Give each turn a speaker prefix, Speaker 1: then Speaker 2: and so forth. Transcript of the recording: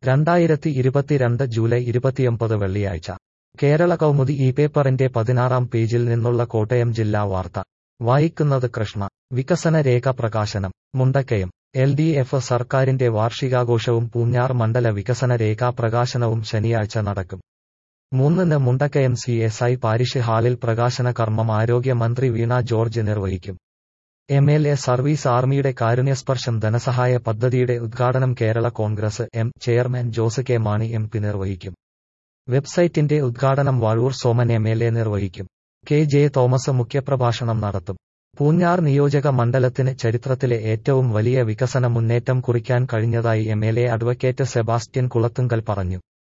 Speaker 1: രണ്ടായിരത്തി ഇരുപത്തിരണ്ട് ജൂലൈ ഇരുപത്തിയൊമ്പത് വെള്ളിയാഴ്ച കേരള കൗമുദി ഈ പേപ്പറിന്റെ പതിനാറാം പേജിൽ നിന്നുള്ള കോട്ടയം ജില്ലാ വാർത്ത വായിക്കുന്നത് കൃഷ്ണ വികസന രേഖ പ്രകാശനം മുണ്ടക്കയം എൽ ഡി എഫ് സർക്കാരിന്റെ വാർഷികാഘോഷവും പൂഞ്ഞാർ മണ്ഡല വികസന രേഖാ പ്രകാശനവും ശനിയാഴ്ച നടക്കും മൂന്നിന് Mundakayam C S I parish ഹാളിൽ പ്രകാശന കർമ്മം ആരോഗ്യമന്ത്രി വീണ ജോർജ് നിർവഹിക്കും എം എൽ എ സർവീസ് ആർമിയുടെ കാരുണ്യസ്പർശം ധനസഹായ പദ്ധതിയുടെ ഉദ്ഘാടനം Kerala Congress M chairman Jose K Mani M P നിർവഹിക്കും വെബ്സൈറ്റിന്റെ ഉദ്ഘാടനം Vazhoor Soman M L A നിർവഹിക്കും കെ ജെ തോമസ് മുഖ്യപ്രഭാഷണം നടത്തും പൂഞ്ഞാർ നിയോജക മണ്ഡലത്തിന് ചരിത്രത്തിലെ ഏറ്റവും വലിയ വികസന മുന്നേറ്റം കുറിക്കാൻ കഴിഞ്ഞതായി M L A advocate Sebastian Kulathunkal പറഞ്ഞു